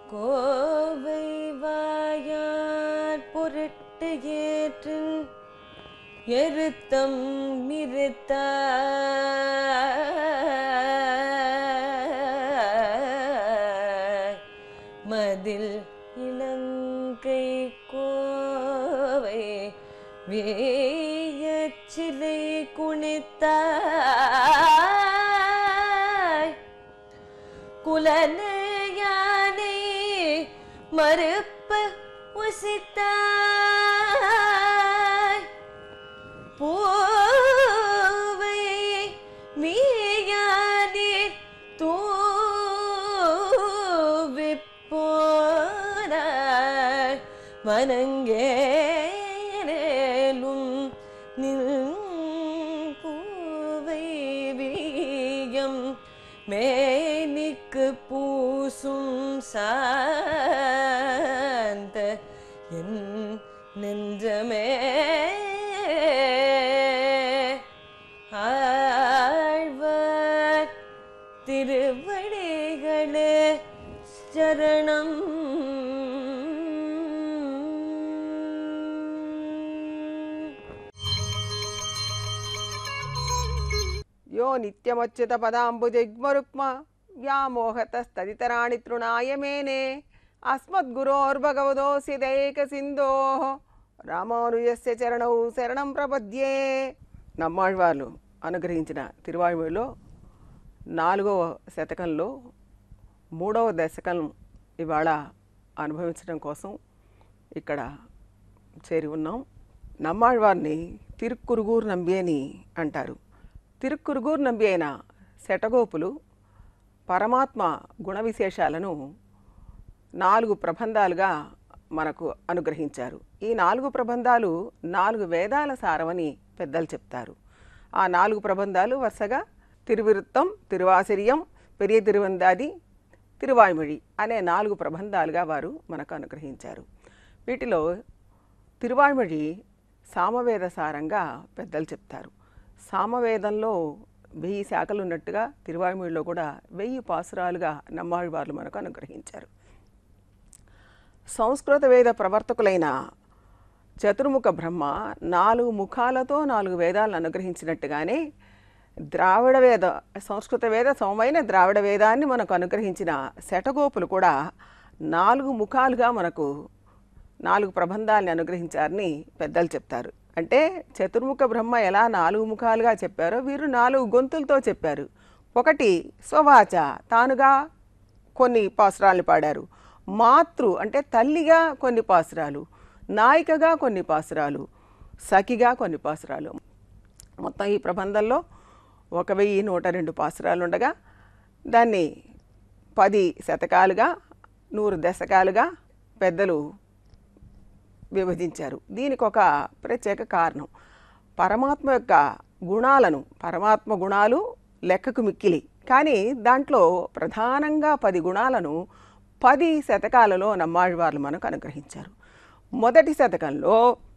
கோவை வாயார் பொருட்டு ஏற்றின் எருத்தம் நிறுத்த மதில் இலங்கை கோவை வேயச்சிலை குனித்தாய் குலனையானை மறுப்பு உசித்தாய் பூவை மீயானீர் தூவிப் போனாய் வனங்கேலும் நில் பூவை வீயம் மேனிக்கு பூசும் சாந்த என் நெஞ்சமே ஆழ்வார் திருவடிகளே சரணம் యో నిత్యమచ్యుత పదాంబుజగ్మరుక్మ వ్యామోహతస్తదితరాణి తృణాయ మేనే అస్మద్గురోర్భగవదోసి దైక సింధో రామానుజస్య చరణౌ శరణం ప్రపద్యే నమ్మాళ్వార్లు అనుగ్రహించిన తిరువాయుమడిలో నాలుగవ శతకంలో మూడవ దశకం ఇవాళ అనుభవించడం కోసం ఇక్కడ చేరి ఉన్నాం నమ్మాళ్వారిని తిరుక్కురుగూరు నంబి అని అంటారు తిరుక్కురుగూరు నంబి అయిన శటగోపులు పరమాత్మ గుణ విశేషాలను నాలుగు ప్రబంధాలుగా మనకు అనుగ్రహించారు ఈ నాలుగు ప్రబంధాలు నాలుగు వేదాల సారమని పెద్దలు చెప్తారు ఆ నాలుగు ప్రబంధాలు వరుసగా తిరువిరుత్తం తిరువాసిరియం పెరియ తిరువందాది తిరువాய்మొഴി అనే నాలుగు ప్రబంధాలుగా వారు మనకు అనుగ్రహించారు వీటిలో తిరువాய்మొഴి సామవేద సారంగా పెద్దలు చెప్తారు సామవేదంలో వెయ్యి శాఖలు ఉన్నట్టుగా తిరువాய்మొழிలో కూడా వెయ్యి పాసురాలుగా నమ్మాళ్ళవార్లు మనకు అనుగ్రహించారు సంస్కృత వేద ప్రవర్తకులైన చతుర్ముఖ బ్రహ్మ నాలుగు ముఖాలతో నాలుగు వేదాలను అనుగ్రహించినట్టుగానే ద్రావిడ వేద సంస్కృత వేద సౌమైన ద్రావిడ వేదాన్ని మనకు అనుగ్రహించిన శటగోపులు కూడా నాలుగు ముఖాలుగా మనకు నాలుగు ప్రబంధాలని అనుగ్రహించారని పెద్దలు చెప్తారు అంటే చతుర్ముఖ బ్రహ్మ ఎలా నాలుగు ముఖాలుగా చెప్పారో వీరు నాలుగు గొంతులతో చెప్పారు ఒకటి స్వవాచ తానుగా కొన్ని పాసురాలు పాడారు మాతృ అంటే తల్లిగా కొన్ని పాసురాలు నాయికగా కొన్ని పాసురాలు సఖిగా కొన్ని పాసురాలు మొత్తం ఈ ప్రబంధంలో ఒక వెయ్యి నూట రెండు పాసురాలు ఉండగా దాన్ని పది శతకాలుగా నూరు దశకాలుగా పెద్దలు విభజించారు దీనికి ఒక ప్రత్యేక కారణం పరమాత్మ యొక్క గుణాలను పరమాత్మ గుణాలు లెక్కకు మిక్కిలి కానీ దాంట్లో ప్రధానంగా పది గుణాలను పది శతకాలలో నమ్మాళ్ళవార్లు మనకు అనుగ్రహించారు మొదటి శతకంలో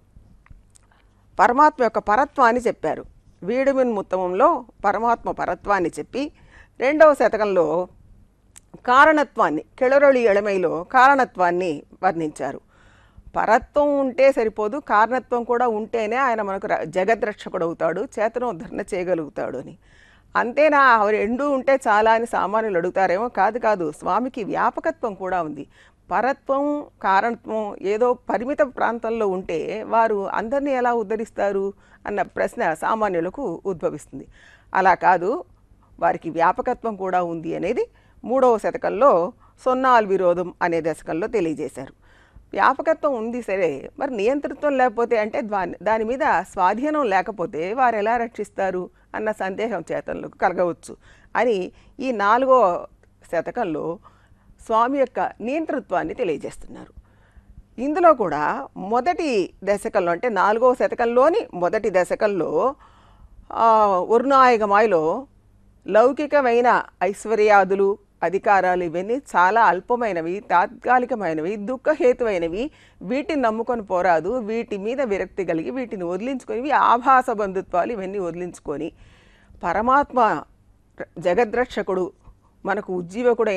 పరమాత్మ యొక్క పరత్వాన్ని చెప్పారు వీడుమిన్ ముత్తమంలో పరమాత్మ పరత్వాన్ని చెప్పి రెండవ శతకంలో కారణత్వాన్ని కెళరొళి ఎళమైలో కారణత్వాన్ని వర్ణించారు పరత్వం ఉంటే సరిపోదు కారణత్వం కూడా ఉంటేనే ఆయన మనకు ర- జగద్రక్షకుడు అవుతాడు చేతనోద్ధరణ చేయగలుగుతాడు అని అంతేనా అవి రెండూ ఉంటే చాలా అని సామాన్యులు అడుగుతారేమో కాదు కాదు స్వామికి వ్యాపకత్వం కూడా ఉంది పరత్వం కారణత్వం ఏదో పరిమిత ప్రాంతంలో ఉంటే వారు అందరినీ ఎలా ఉద్ధరిస్తారు అన్న ప్రశ్న సామాన్యులకు ఉద్భవిస్తుంది అలా కాదు వారికి వ్యాపకత్వం కూడా ఉంది అనేది మూడవ శతకంలో సొన్నాల్ విరోధం అనే దశకంలో తెలియజేశారు వ్యాపకత్వం ఉంది సరే మరి నియంతృత్వం లేకపోతే అంటే దాని దాని మీద స్వాధీనం లేకపోతే వారు ఎలా రక్షిస్తారు అన్న సందేహం చేతనలకు కలగవచ్చు అని ఈ నాలుగో శతకంలో స్వామి యొక్క నియంతృత్వాన్ని తెలియజేస్తున్నారు ఇందులో కూడా మొదటి దశకంలో అంటే నాలుగో శతకంలోని మొదటి దశకంలో ఆ, వరుణాయగమాయిలో లౌకికమైన ఐశ్వర్యాదులు అధికారాలు ఇవన్నీ చాలా అల్పమైనవి తాత్కాలికమైనవి దుఃఖహేతువైనవి వీటిని నమ్ముకొని పోరాదు వీటి మీద విరక్తి కలిగి వీటిని వదిలించుకొని ఇవి ఆభాస బంధుత్వాలు ఇవన్నీ వదిలించుకొని పరమాత్మ జగద్రక్షకుడు మనకు ఉజ్జీవకుడైన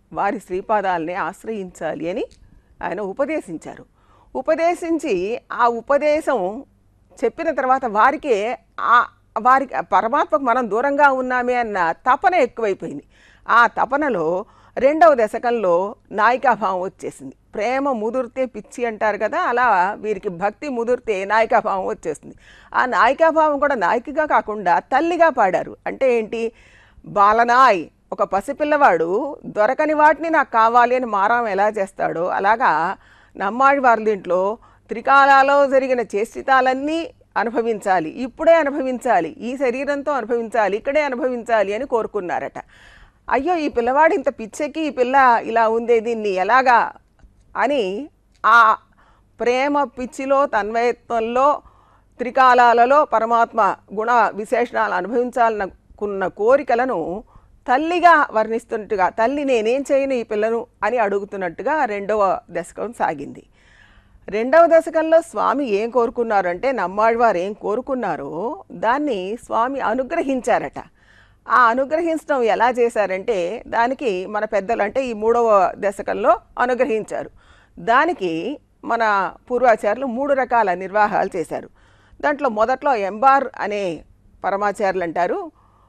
వారి శ్రీపాదాలని ఆశ్రయించాలి అని ఆయన ఉపదేశించారు ఉపదేశించి ఆ ఉపదేశం చెప్పిన తర్వాత వారికే ఆ వారికి పరమాత్మకు మనం దూరంగా ఉన్నామే అన్న తపన ఎక్కువైపోయింది ఆ తపనలో రెండవ దశకంలో నాయికాభావం వచ్చేసింది ప్రేమ ముదిరితే పిచ్చి అంటారు కదా అలా వీరికి భక్తి ముదిరితే నాయికాభావం వచ్చేస్తుంది ఆ నాయికాభావం కూడా నాయికగా కాకుండా తల్లిగా పాడారు అంటే ఏంటి బాలనాయ్ ఒక పసిపిల్లవాడు దొరకని వాటిని నాకు కావాలి అని మారం ఎలా చేస్తాడో అలాగా నమ్మాడి వారి దీంట్లో త్రికాలాలో జరిగిన చేష్టితాలన్నీ అనుభవించాలి ఇప్పుడే అనుభవించాలి ఈ శరీరంతో అనుభవించాలి ఇక్కడే అనుభవించాలి అని కోరుకున్నారట అయ్యో ఈ పిల్లవాడు ఇంత పిచ్చెక్కి ఈ పిల్ల ఇలా ఉందే దీన్ని ఎలాగా అని ఆ ప్రేమ పిచ్చిలో తన్వయత్వంలో త్రికాలాలలో పరమాత్మ గుణ విశేషణాలు అనుభవించాలనుకున్న కోరికలను తల్లిగా వర్ణిస్తున్నట్టుగా తల్లి నేనేం చేయను ఈ పిల్లను అని అడుగుతున్నట్టుగా రెండవ దశకం సాగింది రెండవ దశకంలో స్వామి ఏం కోరుకున్నారంటే నమ్మాళ్ళవారు ఏం కోరుకున్నారో దాన్ని స్వామి అనుగ్రహించారట ఆ అనుగ్రహించడం ఎలా చేశారంటే దానికి మన పెద్దలు అంటే ఈ మూడవ దశకంలో అనుగ్రహించారు దానికి మన పూర్వాచార్యులు మూడు రకాల నిర్వాహాలు చేశారు దాంట్లో మొదట్లో ఎంబార్ అనే పరమాచార్యులు అంటారు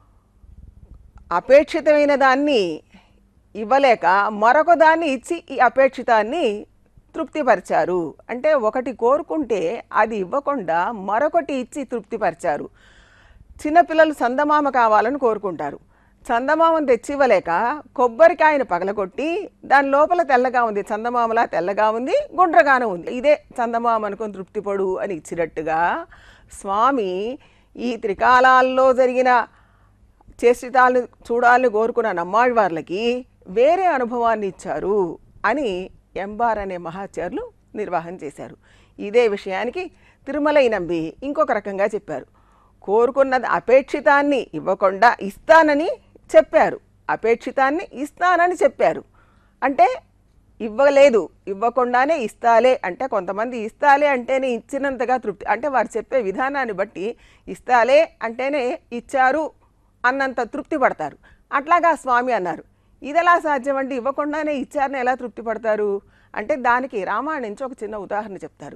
అపేక్షితమైన దాన్ని ఇవ్వలేక మరొక దాన్ని ఇచ్చి ఈ అపేక్షితాన్ని తృప్తిపరిచారు అంటే ఒకటి కోరుకుంటే అది ఇవ్వకుండా మరొకటి ఇచ్చి తృప్తిపరిచారు చిన్నపిల్లలు చందమామ కావాలని కోరుకుంటారు చందమామను తెచ్చి ఇవ్వలేక కొబ్బరికాయను పగలగొట్టి దాని లోపల తెల్లగా ఉంది చందమామలా తెల్లగా ఉంది గుండ్రగానే ఉంది ఇదే చందమామ అనుకుని తృప్తిపడు అని ఇచ్చినట్టుగా స్వామి ఈ త్రికాలాల్లో జరిగిన చేష్టితాలను చూడాలని కోరుకున్న నమ్మాళ్ళవార్లకి వేరే అనుభవాన్ని ఇచ్చారు అని ఎంబార్ అనే మహాచార్యులు నిర్వహణ చేశారు ఇదే విషయానికి తిరుమలై నంబి ఇంకొక రకంగా చెప్పారు కోరుకున్నది అపేక్షితాన్ని ఇవ్వకుండా ఇస్తానని చెప్పారు అపేక్షితాన్ని ఇస్తానని చెప్పారు అంటే ఇవ్వలేదు ఇవ్వకుండానే ఇస్తాలే అంటే కొంతమంది ఇస్తాలే అంటేనే ఇచ్చినంతగా తృప్తి అంటే వారు చెప్పే విధానాన్ని బట్టి ఇస్తాలే అంటేనే ఇచ్చారు అన్నంత తృప్తి పడతారు అట్లాగా స్వామి అన్నారు ఇది ఎలా సాధ్యం అంటే ఇవ్వకుండానే ఇచ్చారని ఎలా తృప్తి పడతారు అంటే దానికి రామాయణం నుంచి ఒక చిన్న ఉదాహరణ చెప్తారు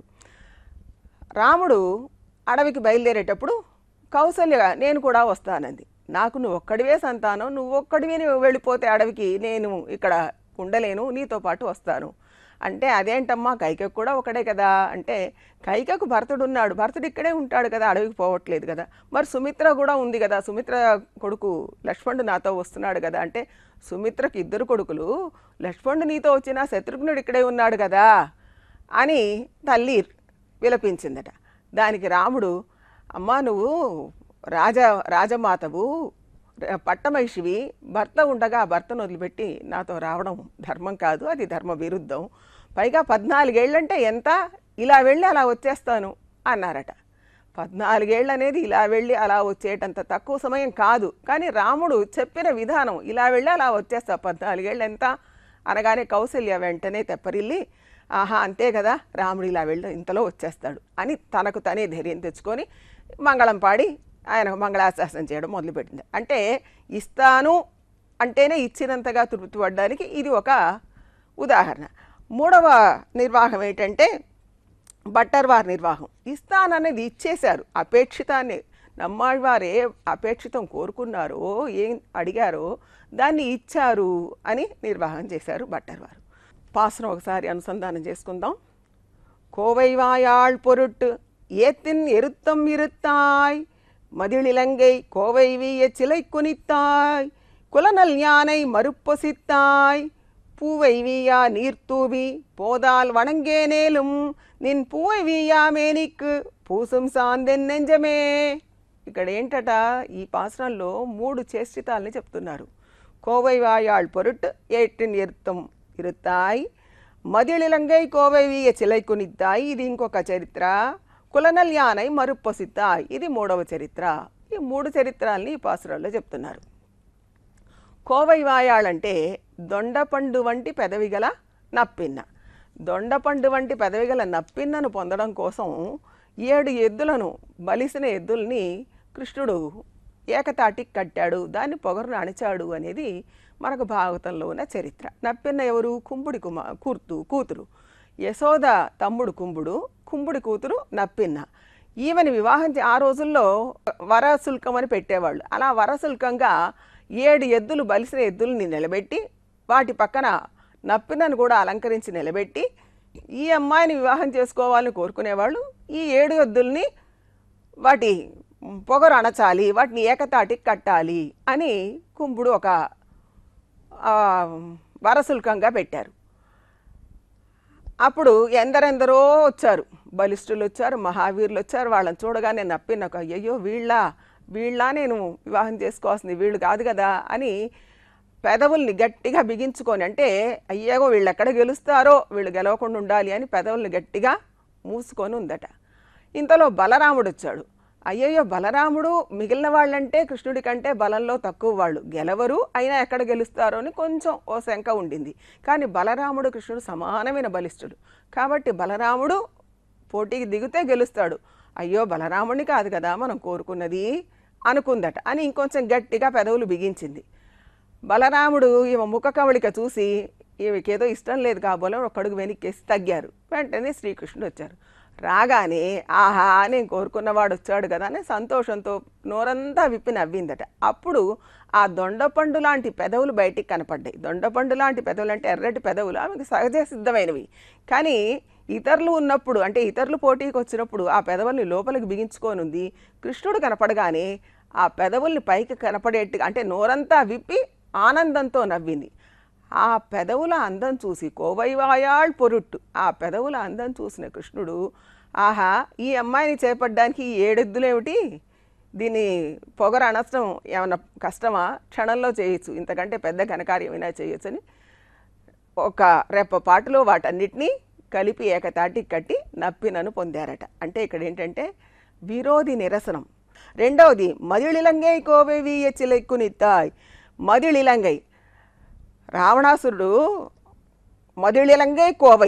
రాముడు అడవికి బయలుదేరేటప్పుడు కౌసల్య నేను కూడా వస్తానంది నాకు నువ్వు ఒక్కడివే సంతానం నువ్వు ఒక్కడివే నువ్వు వెళ్ళిపోతే అడవికి నేను ఇక్కడ ఉండలేను నీతో పాటు వస్తాను అంటే అదేంటమ్మా కైకకు కూడా ఒకడే కదా అంటే కైకకు భరతుడు ఉన్నాడు భరతుడు ఇక్కడే ఉంటాడు కదా అడవికి పోవట్లేదు కదా మరి సుమిత్ర కూడా ఉంది కదా సుమిత్ర కొడుకు లక్ష్మణుడు నాతో వస్తున్నాడు కదా అంటే సుమిత్రకు ఇద్దరు కొడుకులు లక్ష్మణుడు నీతో వచ్చినా శత్రుఘ్నుడు ఇక్కడే ఉన్నాడు కదా అని తల్లి విలపించిందట దానికి రాముడు అమ్మా నువ్వు రాజ రాజమాతవు ర- పట్టమహిషివి భర్త ఉండగా ఆ భర్తను వదిలిపెట్టి నాతో రావడం ధర్మం కాదు అది ధర్మ విరుద్ధం పైగా పద్నాలుగేళ్ళంటే ఎంత ఇలా వెళ్ళి అలా వచ్చేస్తాను అన్నారట పద్నాలుగేళ్ళు అనేది ఇలా వెళ్ళి అలా వచ్చేటంత తక్కువ సమయం కాదు కానీ రాముడు చెప్పిన విధానం ఇలా వెళ్ళి అలా వచ్చేస్తా పద్నాలుగేళ్ళు ఎంత అనగానే కౌశల్య వెంటనే తెప్పరిల్లి ఆహా అంతే కదా రాముడు ఇలా వెళ్ళి ఇంతలో వచ్చేస్తాడు అని తనకు తనే ధైర్యం తెచ్చుకొని మంగళం పాడి ఆయన మంగళాశాసనం చేయడం మొదలుపెట్టింది అంటే ఇస్తాను అంటేనే ఇచ్చినంతగా తృప్తి పడడానికి ఇది ఒక ఉదాహరణ మూడవ నిర్వాహం ఏంటంటే బట్టర్వారి నిర్వాహం ఇస్తాననేది ఇచ్చేశారు అపేక్షితాన్ని నమ్మాళ్ళవారు ఏ అపేక్షితం కోరుకున్నారో ఏం అడిగారో దాన్ని ఇచ్చారు అని నిర్వాహం చేశారు బట్టర్వారు పాసనం ఒకసారి అనుసంధానం చేసుకుందాం கோவைவாயாள் பொருட்டு ஏத்தின் எருத்தம் இருத்தாய் மதிழிலங்கை கோவை வீய சிலை குனித்தாய் குலநல் யானை மறுப்பொசித்தாய் பூவை வீயா நீர்த்தூவி போதால் வணங்கேனேலும் నిన్ పూవై వీయా మేనిక్కు పూసం సాందెన్ నెంజమే ఇక్కడ ఏంటట ఈ పాసనంలో మూడు చేష్టితాలని చెప్తున్నారు కోవై వాయాళ్ పొరుట్ ఏటిన్ ఎరుత్తం ఇరుత్తాయ్ మదిళిలంగై కోవై వీయ చిలై కునిద్దాయి ఇది ఇంకొక చరిత్ర కులనల్ యానై మరుప్పొసిద్దాయ్ ఇది మూడవ చరిత్ర ఈ మూడు చరిత్రల్ని ఈ పాసురాల్లో చెప్తున్నారు కోవై వాయాళంటే దొండపండు వంటి పెదవి గల నప్పిన్న దొండపండు వంటి పెదవి గల నప్పిన్నను పొందడం కోసం ఏడు ఎద్దులను బలిసిన ఎద్దుల్ని కృష్ణుడు ఏకతాటికి కట్టాడు దాన్ని పొగరును అణిచాడు అనేది మనకు భాగవతంలో ఉన్న చరిత్ర నప్పిన్న ఎవరు కుంభుడి కుమా కూర్తు కూతురు యశోద తమ్ముడు కుంభుడు కుంభుడి కూతురు నప్పిన్న ఈమెని వివాహం చే- ఆ రోజుల్లో వరశుల్కం అని పెట్టేవాళ్ళు అలా వరశుల్కంగా ఏడు ఎద్దులు బలిసిన ఎద్దుల్ని నిలబెట్టి వాటి పక్కన నప్పినను కూడా అలంకరించి నిలబెట్టి ఈ అమ్మాయిని వివాహం చేసుకోవాలని కోరుకునేవాళ్ళు ఈ ఏడు ఎద్దుల్ని వాటి పొగరు అణచాలి వాటిని ఏకతాటికి కట్టాలి అని కుంభుడు ఒక ఆ, వరశుల్కంగా పెట్టారు అప్పుడు ఎందరెందరో వచ్చారు బలిష్ఠులు వచ్చారు మహావీరులు వచ్చారు వాళ్ళని చూడగానే నప్పి నాకు అయ్యయ్యో వీళ్ళ వీళ్ళ నేను వివాహం చేసుకోవాల్సింది వీళ్ళు కాదు కదా అని పెదవుల్ని గట్టిగా బిగించుకొని అంటే అయ్యేగో వీళ్ళు ఎక్కడ గెలుస్తారో వీళ్ళు గెలవకుండా ఉండాలి అని పెదవుల్ని గట్టిగా మూసుకొని ఉందట ఇంతలో బలరాముడు వచ్చాడు అయ్యయ్యో బలరాముడు మిగిలిన వాళ్ళంటే కృష్ణుడి కంటే బలంలో తక్కువ వాళ్ళు గెలవరు అయినా ఎక్కడ గెలుస్తారో అని కొంచెం ఓ శంక ఉండింది కానీ బలరాముడు కృష్ణుడు సమానమైన బలిష్ఠుడు కాబట్టి బలరాముడు పోటీకి దిగితే గెలుస్తాడు అయ్యో బలరాముడిని కాదు కదా మనం కోరుకున్నది అనుకుందట అని ఇంకొంచెం గట్టిగా పెదవులు బిగించింది బలరాముడు ఈమె ముఖ కవళిక చూసి ఈమెకేదో ఇష్టం లేదు కాబోలో ఒక అడుగు వెనక్కేసి తగ్గారు వెంటనే శ్రీకృష్ణుడు వచ్చారు రాగానే ఆహా నేను కోరుకున్నవాడు వచ్చాడు కదా అని సంతోషంతో నోరంతా విప్పి నవ్విందట అప్పుడు ఆ దొండపండు లాంటి పెదవులు బయటికి కనపడ్డాయి దొండపండు లాంటి పెదవులు అంటే ఎర్రటి పెదవులు ఆమెకు సహజ సిద్ధమైనవి కానీ ఇతరులు ఉన్నప్పుడు అంటే ఇతరులు పోటీకి వచ్చినప్పుడు ఆ పెదవుల్ని లోపలికి బిగించుకొని ఉంది కృష్ణుడు కనపడగానే ఆ పెదవుల్ని పైకి కనపడేట్టుగా అంటే నోరంతా విప్పి ఆనందంతో నవ్వింది ఆ పెదవుల అందం చూసి కోవైవాయాళ్ పొరుట్టు ఆ పెదవుల అందం చూసిన కృష్ణుడు ఆహా ఈ అమ్మాయిని చేపట్టడానికి ఈ ఏడెద్దులేమిటి దీన్ని పొగరు అనవసరం ఏమన్నా కష్టమా క్షణంలో చేయొచ్చు ఇంతకంటే పెద్ద ఘనకార్యమైనా చేయొచ్చు అని ఒక రెప్పపాటులో వాటన్నిటినీ కలిపి ఏకతాటి కట్టి నప్పినను పొందారట అంటే ఇక్కడ ఏంటంటే విరోధి నిరసనం రెండవది మదిళిలంగై కోవేవి ఎచ్చిలెక్కునిత్తాయ్ మదిళిలంగై రావణాసురుడు మదిళిలంగై కోవై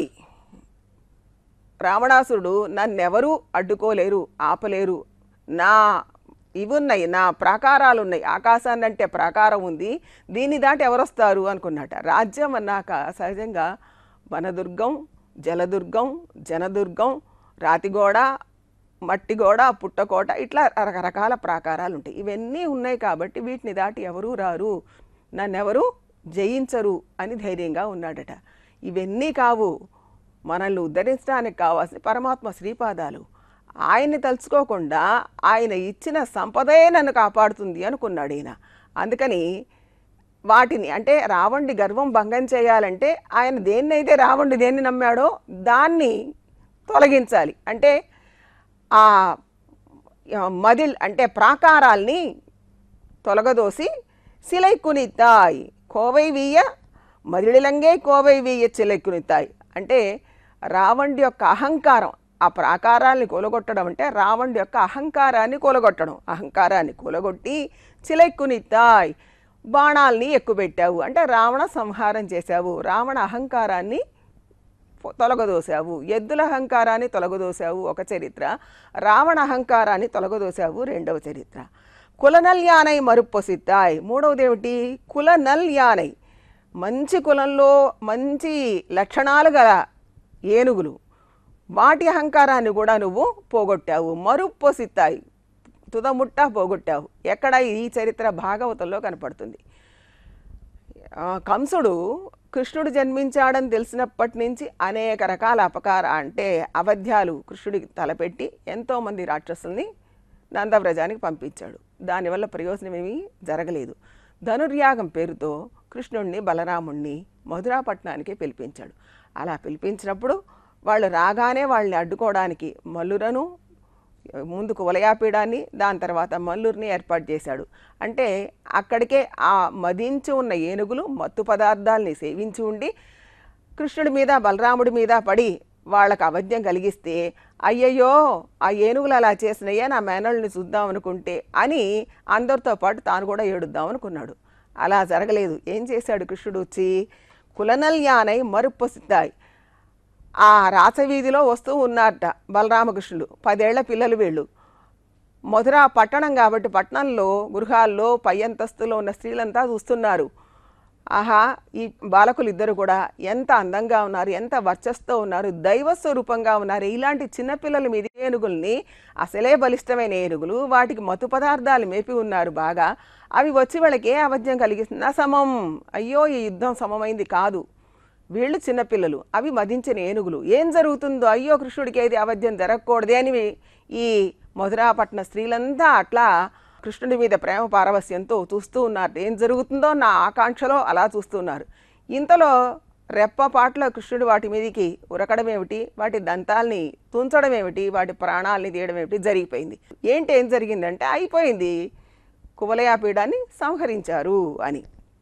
రావణాసురుడు నన్నెవరూ అడ్డుకోలేరు ఆపలేరు నా ఇవి ఉన్నాయి నా ప్రాకారాలు ఉన్నాయి ఆకాశాన్ని అంటే ప్రాకారం ఉంది దీన్ని దాటి ఎవరొస్తారు అనుకున్నట రాజ్యం అన్నాక సహజంగా వనదుర్గం జలదుర్గం జనదుర్గం రాతిగోడ మట్టిగోడ పుట్టకోట ఇట్లా రకరకాల ప్రాకారాలు ఉంటాయి ఇవన్నీ ఉన్నాయి కాబట్టి వీటిని దాటి ఎవరూ రారు నన్నెవరు జయించరు అని ధైర్యంగా ఉన్నాడట ఇవన్నీ కావు మనల్ని ఉద్ధరించడానికి కావాల్సిన పరమాత్మ శ్రీపాదాలు ఆయన్ని తలుచుకోకుండా ఆయన ఇచ్చిన సంపదే నన్ను కాపాడుతుంది అనుకున్నాడు ఈయన అందుకని వాటిని అంటే రావణుడి గర్వం భంగం చేయాలంటే ఆయన దేన్నైతే రావణుడు దేన్ని నమ్మాడో దాన్ని తొలగించాలి అంటే ఆ మదిల్ అంటే ప్రాకారాల్ని తొలగదోసి సిలైకునితాయ్ కోవై వీయ మదిళిలంగే కోవై వీయ చిలైకునితాయ్ అంటే రావణుడి యొక్క అహంకారం ఆ ప్రాకారాల్ని కూలగొట్టడం అంటే రావణుడి యొక్క అహంకారాన్ని కూలగొట్టడం అహంకారాన్ని కూలగొట్టి చిలైకునితాయ్ బాణాల్ని ఎక్కుపెట్టావు అంటే రావణ సంహారం చేశావు రావణ అహంకారాన్ని పొ- తొలగదోశావు ఎద్దుల అహంకారాన్ని తొలగదోశావు ఒక చరిత్ర రావణ అహంకారాన్ని తొలగదోశావు రెండవ చరిత్ర కులనల్ యానై మరుప్పొసిత్తాయ్ మూడవది ఏమిటి కులనల్ యానై మంచి కులంలో మంచి లక్షణాలు గల ఏనుగులు వాటి అహంకారాన్ని కూడా నువ్వు పోగొట్టావు మరుప్పొసిత్తాయి తుదముట్టా పోగొట్టావు ఎక్కడ ఈ చరిత్ర భాగవతంలో కనపడుతుంది ఆ, కంసుడు కృష్ణుడు జన్మించాడని తెలిసినప్పటి నుంచి అనేక రకాల అపకార అంటే అవధ్యాలు కృష్ణుడికి తలపెట్టి ఎంతోమంది రాక్షసుల్ని నందవ్రజానికి పంపించాడు దానివల్ల ప్రయోజనం ఏమీ జరగలేదు ధనుర్యాగం పేరుతో కృష్ణుణ్ణి బలరాముణ్ణి మధురాపట్నానికి పిలిపించాడు అలా పిలిపించినప్పుడు వాళ్ళు రాగానే వాళ్ళని అడ్డుకోవడానికి మల్లురను ముందుకు వలయాపీడాన్ని దాని తర్వాత మల్లూరిని ఏర్పాటు చేశాడు అంటే అక్కడికే ఆ మదించి ఉన్న ఏనుగులు మత్తు పదార్థాల్ని సేవించి ఉండి కృష్ణుడి మీద బలరాముడి మీద పడి వాళ్ళకు అవధ్యం కలిగిస్తే అయ్యయ్యో ఆ ఏనుగులు అలా చేసినయ్యే నా మేనల్ని చూద్దాం అనుకుంటే అని అందరితో పాటు తాను కూడా ఏడుద్దాం అనుకున్నాడు అలా జరగలేదు ఏం చేశాడు కృష్ణుడు వచ్చి కులనల్ యానై మరుప్పొసిద్దాయి ఆ రాసవీధిలో వస్తూ ఉన్నారట బలరామకృష్ణుడు పదేళ్ల పిల్లలు వీళ్ళు మధుర పట్టణం కాబట్టి పట్టణంలో గృహాల్లో పై అంతస్తులో ఉన్న స్త్రీలంతా చూస్తున్నారు ఆహా ఈ బాలకులు ఇద్దరు కూడా ఎంత అందంగా ఉన్నారు ఎంత వర్చస్తో ఉన్నారు దైవ స్వరూపంగా ఉన్నారు ఇలాంటి చిన్నపిల్లల మీద ఏనుగుల్ని అసలే బలిష్టమైన ఏనుగులు వాటికి మత్తు పదార్థాలు మేపి ఉన్నారు బాగా అవి వచ్చి వాళ్ళకి ఏ అవధ్యం కలిగిస్తుంది సమం అయ్యో ఈ యుద్ధం సమమైంది కాదు వీళ్ళు చిన్నపిల్లలు అవి మదించిన ఏనుగులు ఏం జరుగుతుందో అయ్యో కృష్ణుడికి ఏది అవధ్యం జరగకూడదే అని ఈ మధురాపట్న స్త్రీలంతా అట్లా కృష్ణుడి మీద ప్రేమ పారవస్యంతో చూస్తూ ఉన్నారు ఏం జరుగుతుందో నా ఆకాంక్షలో అలా చూస్తున్నారు ఇంతలో రెప్పపాట్లో కృష్ణుడు వాటి మీదకి ఉరకడం ఏమిటి వాటి దంతాల్ని తుంచడం ఏమిటి వాటి ప్రాణాలని తీయడం ఏమిటి జరిగిపోయింది ఏంటి ఏం జరిగిందంటే అయిపోయింది కువలయాపీడాన్ని సంహరించారు అని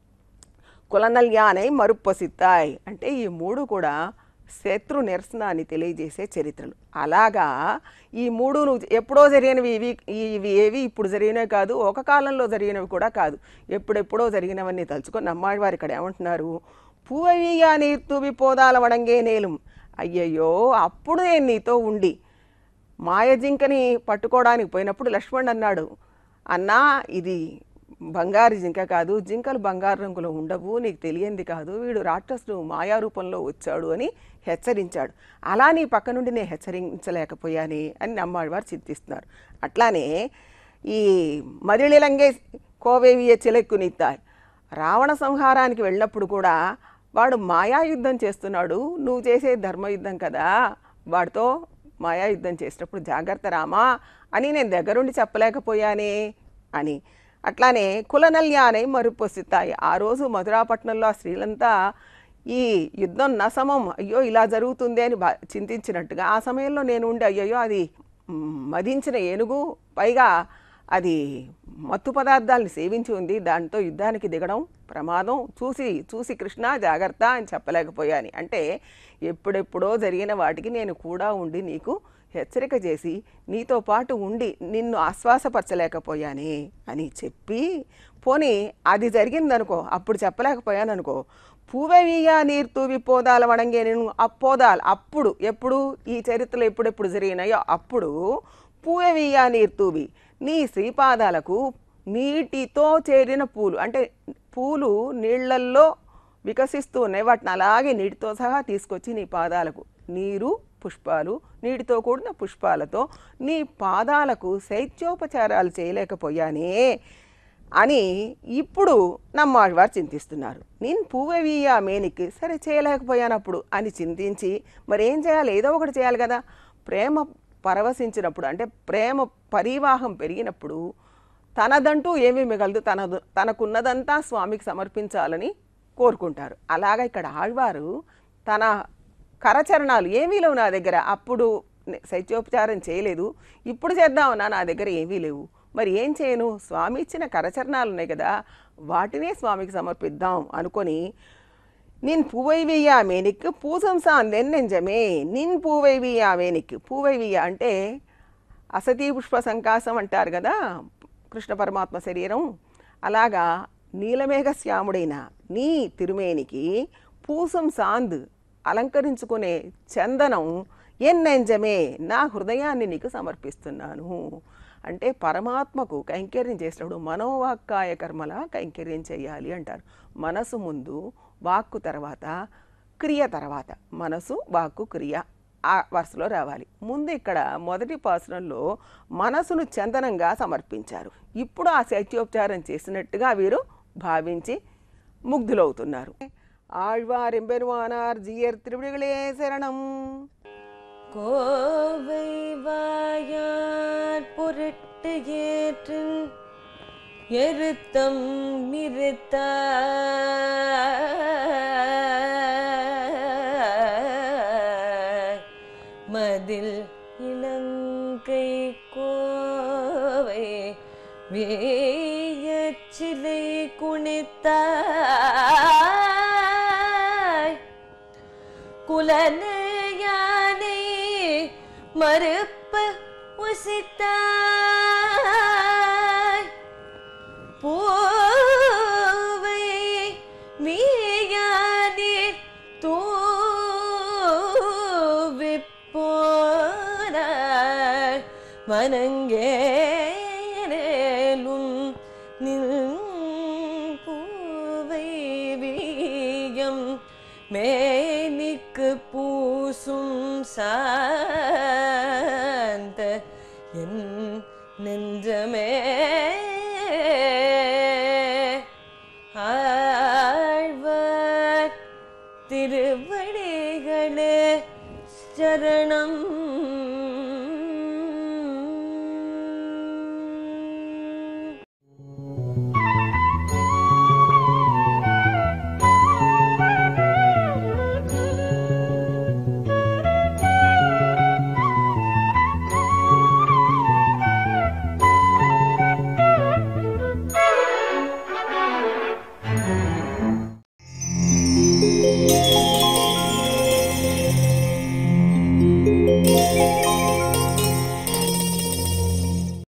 కులనల్యానై మరుప్పొసిత్తాయ్ అంటే ఈ మూడు కూడా శత్రు నిరసనాన్ని తెలియజేసే చరిత్రలు అలాగా ఈ మూడు నువ్వు ఎప్పుడో జరిగినవి ఇవి ఇవి ఏవి ఇప్పుడు జరిగినవి కాదు ఒక కాలంలో జరిగినవి కూడా కాదు ఎప్పుడెప్పుడో జరిగినవన్నీ తలుచుకొని అమ్మాయివారు ఇక్కడ ఏమంటున్నారు పూవవిగా నీర్తువి పోదాల వడంగే నేలం అయ్యయ్యో అప్పుడు నేను నీతో ఉండి మాయజింకని పట్టుకోవడానికి పోయినప్పుడు లక్ష్మణ్ అన్నాడు అన్నా ఇది బంగారు జింక కాదు జింకలు బంగారు రంగులో ఉండవు నీకు తెలియంది కాదు వీడు రాక్షసుడు మాయా రూపంలో వచ్చాడు అని హెచ్చరించాడు అలా నీ పక్క నుండి నేను హెచ్చరించలేకపోయాని అని నమ్మాడివారు చింతిస్తున్నారు అట్లానే ఈ మదిళిలంగే కోవేవియ చిలెక్కునిత్తాయి రావణ సంహారానికి వెళ్ళినప్పుడు కూడా వాడు మాయాయుద్ధం చేస్తున్నాడు నువ్వు చేసే ధర్మయుద్ధం కదా వాడితో మాయాయుద్ధం చేసినప్పుడు జాగ్రత్త రామా అని నేను దగ్గరుండి చెప్పలేకపోయానే అని అట్లానే కులనల్యానై మరుపొసితాయి ఆ రోజు మధురాపట్నంలో ఆ స్త్రీలంతా ఈ యుద్ధం నసమం అయ్యో ఇలా జరుగుతుంది అని బా చింతించినట్టుగా ఆ సమయంలో నేను ఉండి అయ్యయ్యో అది మ్, మదించిన ఏనుగు పైగా అది మత్తు పదార్థాలను సేవించి ఉంది దాంతో యుద్ధానికి దిగడం ప్రమాదం చూసి చూసి కృష్ణ జాగ్రత్త అని చెప్పలేకపోయాని అంటే ఎప్పుడెప్పుడో జరిగిన వాటికి నేను కూడా ఉండి నీకు హెచ్చరిక చేసి నీతో పాటు ఉండి నిన్ను ఆశ్వాసపరచలేకపోయానే అని చెప్పి పోనీ అది జరిగిందనుకో అప్పుడు చెప్పలేకపోయాను అనుకో పూవెవిగా నీరు తూవి పోదాల వడంగే నేను అప్పోదాలు అప్పుడు ఎప్పుడు ఈ చరిత్రలో ఎప్పుడెప్పుడు జరిగినాయో అప్పుడు పూవెవిగా నీరు తూవి నీ శ్రీపాదాలకు నీటితో చేరిన పూలు అంటే పూలు నీళ్ళల్లో వికసిస్తూ ఉన్నాయి వాటిని అలాగే నీటితో సహా తీసుకొచ్చి నీ పాదాలకు నీరు పుష్పాలు నీటితో కూడిన పుష్పాలతో నీ పాదాలకు శైత్యోపచారాలు చేయలేకపోయానే అని ఇప్పుడు నమ్మాళ్ళవారు చింతిస్తున్నారు నేను పువ్వెవియా మేనికి సరే చేయలేకపోయానప్పుడు అని చింతించి మరి ఏం చేయాలి ఏదో ఒకటి చేయాలి కదా ప్రేమ పరవశించినప్పుడు అంటే ప్రేమ పరివాహం పెరిగినప్పుడు తనదంటూ ఏమీ మిగలదు తనదు తనకున్నదంతా స్వామికి సమర్పించాలని కోరుకుంటారు అలాగా ఇక్కడ ఆళ్వారు తన కరచరణాలు ఏమీ లేవు నా దగ్గర అప్పుడు నే- శైత్యోపచారం చేయలేదు ఇప్పుడు చేద్దామన్నా నా దగ్గర ఏమీ లేవు మరి ఏం చేయను స్వామి ఇచ్చిన కరచరణాలు ఉన్నాయి కదా వాటినే స్వామికి సమర్పిద్దాం అనుకొని నిన్ పూవైవియా మేనిక్ పూసంసాన్ నెంజమే నిన్ పూవైవియా మేనిక్ పూవైవియా అంటే అసతీ పుష్ప సంకాసం అంటారు కదా కృష్ణ పరమాత్మ శరీరం అలాగా నీలమేఘ శ్యాముడైన నీ తిరుమేనికి పూసం సాంద్ అలంకరించుకునే చందనం ఎన్నెంజమే నా హృదయాన్ని నీకు సమర్పిస్తున్నాను అంటే పరమాత్మకు కైంకర్యం చేసినప్పుడు మనోవాక్కాయ కర్మల కైంకర్యం చేయాలి అంటారు మనసు ముందు వాక్కు తర్వాత క్రియ తర్వాత మనసు వాక్కు క్రియ ఆ వరుసలో రావాలి ముందు ఇక్కడ మొదటి పాసనంలో మనసును చందనంగా సమర్పించారు ఇప్పుడు ఆ శైత్యోపచారం చేసినట్టుగా వీరు భావించి ముగ్ధులవుతున్నారు ఆళ్వారెంబెరువానార్ జియర్ త్రివిడిகளே శరణం கோவை வாயார் பொருட்டு ஏற்றின் எருத்தம் நிறுத்த மதில் இலங்கை கோவை வேயச்சிலை குனித்தாய் குலனையானை மறுப்பு உசித்தாய் பூவை வீயானே தூவிப்போனாய் வனங்கே நின் பூவை வீயம் மேனிக்கு பூசும் சாந்த என் நெஞ்சமே ஆழ்வார் திருவடிகளே சரணம் Thank